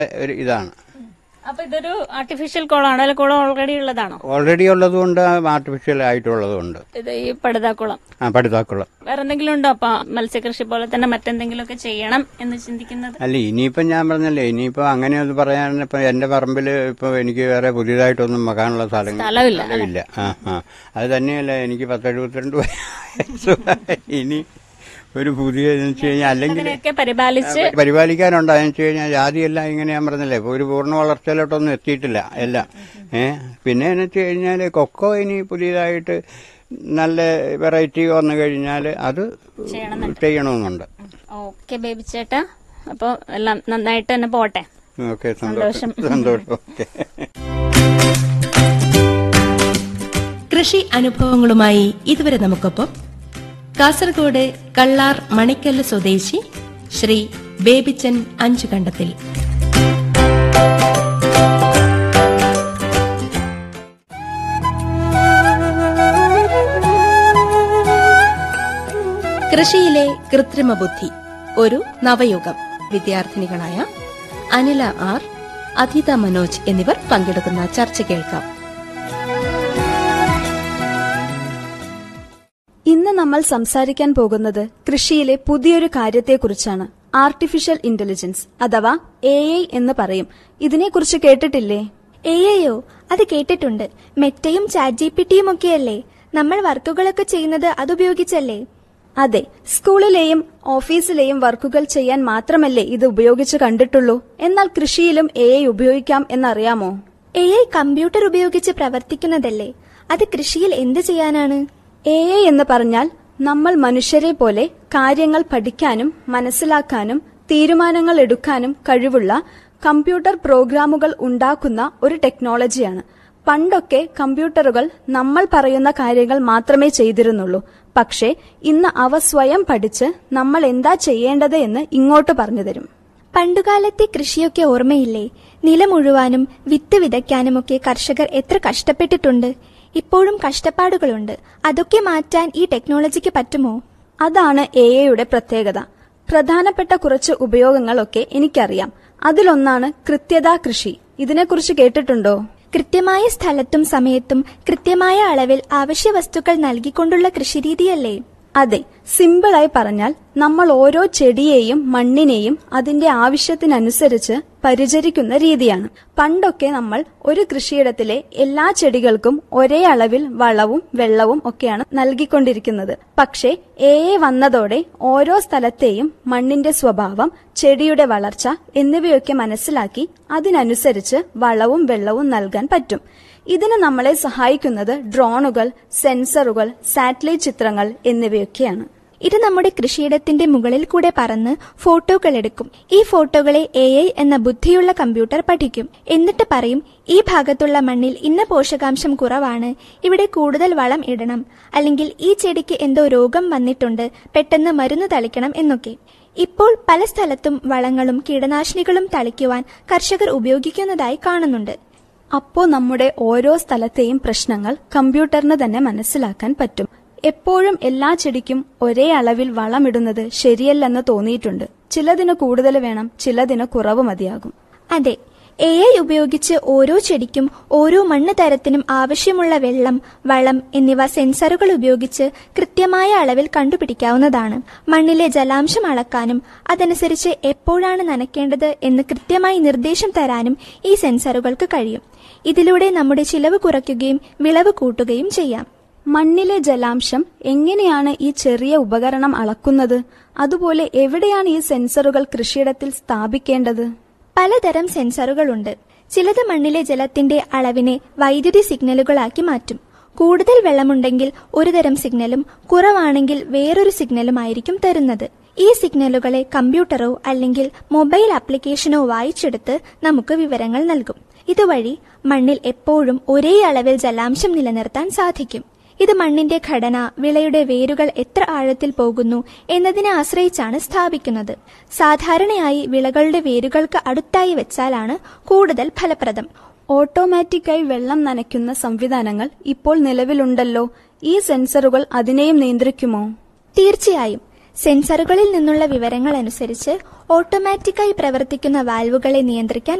ഒരു ഇതാണ് അപ്പൊ ഇതൊരു ആർട്ടിഫിഷ്യൽ കുളമാണോ അല്ല കുളം ഓൾറെഡി ഉള്ളതാണോ ഓൾറെഡി ഉള്ളതുകൊണ്ട് ആർട്ടിഫിഷ്യൽ ആയിട്ടുള്ളതുകൊണ്ട് ഇത് ഈ പടുതാക്കുളം ആ പടുതാക്കുളം വേറെ എന്തെങ്കിലും ഉണ്ടോ അപ്പൊ മത്സ്യകൃഷി പോലെ തന്നെ മറ്റെന്തെങ്കിലും ഒക്കെ ചെയ്യണം എന്ന് ചിന്തിക്കുന്നത് അല്ല ഇനിയിപ്പം ഞാൻ പറഞ്ഞല്ലേ ഇനിയിപ്പോ അങ്ങനെ ഒന്ന് പറയാൻ ഇപ്പൊ എന്റെ പറമ്പിൽ ഇപ്പൊ എനിക്ക് വേറെ പുതിയതായിട്ടൊന്നും വെക്കാനുള്ള സ്ഥലം സ്ഥലമില്ല, സ്ഥലമില്ല ആ ആ അത് തന്നെയല്ല എനിക്ക് പത്തെഴുപത്തിരണ്ട് വയസ്സ് ഇനി ഒരു പുതിയ എന്ന് വെച്ച് കഴിഞ്ഞാൽ അല്ലെങ്കിൽ അതിനെയൊക്കെ പരിപാലിച്ച് പരിപാലിക്കാനുണ്ട് അതെന്ന് വെച്ച് കഴിഞ്ഞാൽ ജാതിയെല്ലാം ഇങ്ങനെ ഞാൻ പറഞ്ഞില്ലേ ഇപ്പൊ ഒരു പൂർണ്ണ വളർച്ചയിലോട്ടൊന്നും എത്തിയിട്ടില്ല എല്ലാം ഏ പിന്നെ എന്ന് വെച്ച് കഴിഞ്ഞാൽ കൊക്കോ ഇനി പുതിയതായിട്ട് നല്ല വെറൈറ്റി വന്നു കഴിഞ്ഞാൽ അത് ചെയ്യണമെന്നുണ്ട് ഓക്കെ ബേബി ചേട്ടാ അപ്പൊ എല്ലാം നന്നായിട്ട് തന്നെ പോട്ടെ ഓക്കെ സന്തോഷം സന്തോഷം ഓക്കെ കൃഷി അനുഭവങ്ങളുമായി ഇതുവരെ നമുക്കൊപ്പം കാസർഗോഡ് കള്ളാർ മണിക്കല്ല് സ്വദേശി ശ്രീ ബേബിച്ചൻ അഞ്ചുകണ്ടത്തിൽ കൃഷിയിലെ കൃത്രിമ ബുദ്ധി ഒരു നവയുഗം വിദ്യാർത്ഥിനികളായ അനില ആർ അധിത മനോജ് എന്നിവർ പങ്കെടുക്കുന്ന ചർച്ച കേൾക്കാം ഇന്ന് നമ്മൾ സംസാരിക്കാൻ പോകുന്നത് കൃഷിയിലെ പുതിയൊരു കാര്യത്തെക്കുറിച്ചാണ് ആർട്ടിഫിഷ്യൽ ഇന്റലിജൻസ് അഥവാ എ ഐ എന്ന് പറയും ഇതിനെക്കുറിച്ച് കേട്ടിട്ടില്ലേ എയോ അത് കേട്ടിട്ടുണ്ട് മെറ്റയും ചാറ്റ് ജി പി ടിയും ഒക്കെയല്ലേ നമ്മൾ വർക്കുകളൊക്കെ ചെയ്യുന്നത് അതുപയോഗിച്ചല്ലേ അതെ സ്കൂളിലെയും ഓഫീസിലെയും വർക്കുകൾ ചെയ്യാൻ മാത്രമല്ലേ ഇത് ഉപയോഗിച്ച് കണ്ടിട്ടുള്ളൂ എന്നാൽ കൃഷിയിലും എ ഐ ഉപയോഗിക്കാം എന്നറിയാമോ എ ഐ കമ്പ്യൂട്ടർ ഉപയോഗിച്ച് പ്രവർത്തിക്കുന്നതല്ലേ അത് കൃഷിയിൽ എന്ത് ചെയ്യാനാണ് എ ഐ എന്ന് പറഞ്ഞാൽ നമ്മൾ മനുഷ്യരെ പോലെ കാര്യങ്ങൾ പഠിക്കാനും മനസ്സിലാക്കാനും തീരുമാനങ്ങൾ എടുക്കാനും കഴിവുള്ള കമ്പ്യൂട്ടർ പ്രോഗ്രാമുകൾ ഉണ്ടാക്കുന്ന ഒരു ടെക്നോളജിയാണ് പണ്ടൊക്കെ കമ്പ്യൂട്ടറുകൾ നമ്മൾ പറയുന്ന കാര്യങ്ങൾ മാത്രമേ ചെയ്തിരുന്നുള്ളൂ പക്ഷേ ഇന്ന് അവ സ്വയം പഠിച്ച് നമ്മൾ എന്താ ചെയ്യേണ്ടത് എന്ന് ഇങ്ങോട്ട് പറഞ്ഞു തരും പണ്ടുകാലത്തെ കൃഷിയൊക്കെ ഓർമ്മയില്ലേ നിലം ഉഴുവാനും വിത്ത് വിതയ്ക്കാനുമൊക്കെ കർഷകർ എത്ര കഷ്ടപ്പെട്ടിട്ടുണ്ട് ഇപ്പോഴും കഷ്ടപ്പാടുകളുണ്ട് അതൊക്കെ മാറ്റാൻ ഈ ടെക്നോളജിക്ക് പറ്റുമോ അതാണ് എ ഐയുടെ പ്രത്യേകത പ്രധാനപ്പെട്ട കുറച്ച് ഉപയോഗങ്ങളൊക്കെ എനിക്കറിയാം അതിലൊന്നാണ് കൃത്യതാ കൃഷി ഇതിനെക്കുറിച്ച് കേട്ടിട്ടുണ്ടോ കൃത്യമായ സ്ഥലത്തും സമയത്തും കൃത്യമായ അളവിൽ അവശ്യ വസ്തുക്കൾ നൽകിക്കൊണ്ടുള്ള കൃഷിരീതിയല്ലേ അതെ സിമ്പിളായി പറഞ്ഞാൽ നമ്മൾ ഓരോ ചെടിയെയും മണ്ണിനെയും അതിന്റെ ആവശ്യത്തിനനുസരിച്ച് പരിചരിക്കുന്ന രീതിയാണ് പണ്ടൊക്കെ നമ്മൾ ഒരു കൃഷിയിടത്തിലെ എല്ലാ ചെടികൾക്കും ഒരേ അളവിൽ വളവും വെള്ളവും ഒക്കെയാണ് നൽകിക്കൊണ്ടിരിക്കുന്നത് പക്ഷേ എ ഐ വന്നതോടെ ഓരോ സ്ഥലത്തെയും മണ്ണിന്റെ സ്വഭാവം ചെടിയുടെ വളർച്ച എന്നിവയൊക്കെ മനസ്സിലാക്കി അതിനനുസരിച്ച് വളവും വെള്ളവും നൽകാൻ പറ്റും ഇതിന് നമ്മളെ സഹായിക്കുന്നത് ഡ്രോണുകൾ സെൻസറുകൾ സാറ്റലൈറ്റ് ചിത്രങ്ങൾ എന്നിവയൊക്കെയാണ് ഇത് നമ്മുടെ കൃഷിയിടത്തിന്റെ മുകളിൽ കൂടെ പറന്ന് ഫോട്ടോകൾ എടുക്കും ഈ ഫോട്ടോകളെ എ ഐ എന്ന ബുദ്ധിയുള്ള കമ്പ്യൂട്ടർ പഠിക്കും എന്നിട്ട് പറയും ഈ ഭാഗത്തുള്ള മണ്ണിൽ ഇന്ന പോഷകാംശം കുറവാണ് ഇവിടെ കൂടുതൽ വളം ഇടണം അല്ലെങ്കിൽ ഈ ചെടിക്ക് എന്തോ രോഗം വന്നിട്ടുണ്ട് പെട്ടെന്ന് മരുന്ന് തളിക്കണം എന്നൊക്കെ ഇപ്പോൾ പല സ്ഥലത്തും വളങ്ങളും കീടനാശിനികളും തളിക്കുവാൻ കർഷകർ ഉപയോഗിക്കുന്നതായി കാണുന്നുണ്ട് അപ്പോ നമ്മുടെ ഓരോ സ്ഥലത്തെയും പ്രശ്നങ്ങൾ കമ്പ്യൂട്ടറിന് തന്നെ മനസ്സിലാക്കാൻ പറ്റും എപ്പോഴും എല്ലാ ചെടിക്കും ഒരേ അളവിൽ വളമിടുന്നത് ശരിയല്ലെന്ന് തോന്നിയിട്ടുണ്ട് ചിലതിന് കൂടുതൽ വേണം ചിലതിന് കുറവ് മതിയാകും അതെ എ ഐ ഉപയോഗിച്ച് ഓരോ ചെടിക്കും ഓരോ മണ്ണ് തരത്തിനും ആവശ്യമുള്ള വെള്ളം വളം എന്നിവ സെൻസറുകൾ ഉപയോഗിച്ച് കൃത്യമായ അളവിൽ കണ്ടുപിടിക്കാവുന്നതാണ് മണ്ണിലെ ജലാംശം അളക്കാനും അതനുസരിച്ച് എപ്പോഴാണ് നനയ്ക്കേണ്ടത് എന്ന് കൃത്യമായി നിർദ്ദേശം തരാനും ഈ സെൻസറുകൾക്ക് കഴിയും ഇതിലൂടെ നമ്മുടെ ചിലവ് കുറയ്ക്കുകയും വിളവ് കൂട്ടുകയും ചെയ്യാം മണ്ണിലെ ജലാംശം എങ്ങനെയാണ് ഈ ചെറിയ ഉപകരണം അളക്കുന്നത് അതുപോലെ എവിടെയാണ് ഈ സെൻസറുകൾ കൃഷിയിടത്തിൽ സ്ഥാപിക്കേണ്ടത് പലതരം സെൻസറുകളുണ്ട് ചിലത് മണ്ണിലെ ജലത്തിന്റെ അളവിനെ വൈദ്യുതി സിഗ്നലുകളാക്കി മാറ്റും കൂടുതൽ വെള്ളമുണ്ടെങ്കിൽ ഒരു തരം സിഗ്നലും കുറവാണെങ്കിൽ വേറൊരു സിഗ്നലും ആയിരിക്കും തരുന്നത് ഈ സിഗ്നലുകളെ കമ്പ്യൂട്ടറോ അല്ലെങ്കിൽ മൊബൈൽ ആപ്ലിക്കേഷനോ വായിച്ചെടുത്ത് നമുക്ക് വിവരങ്ങൾ നൽകും ഇതുവഴി മണ്ണിൽ എപ്പോഴും ഒരേ അളവിൽ ജലാംശം നിലനിർത്താൻ സാധിക്കും ഇത് മണ്ണിന്റെ ഘടന വിളയുടെ വേരുകൾ എത്ര ആഴത്തിൽ പോകുന്നു എന്നതിനെ ആശ്രയിച്ചാണ് സ്ഥാപിക്കുന്നത് സാധാരണയായി വിളകളുടെ വേരുകൾക്ക് അടുത്തായി വെച്ചാലാണ് കൂടുതൽ ഫലപ്രദം ഓട്ടോമാറ്റിക്കായി വെള്ളം നനയ്ക്കുന്ന സംവിധാനങ്ങൾ ഇപ്പോൾ നിലവിലുണ്ടല്ലോ ഈ സെൻസറുകൾ അതിനെയും നിയന്ത്രിക്കുമോ തീർച്ചയായും സെൻസറുകളിൽ നിന്നുള്ള വിവരങ്ങൾ അനുസരിച്ച് ഓട്ടോമാറ്റിക്കായി പ്രവർത്തിക്കുന്ന വാൽവുകളെ നിയന്ത്രിക്കാൻ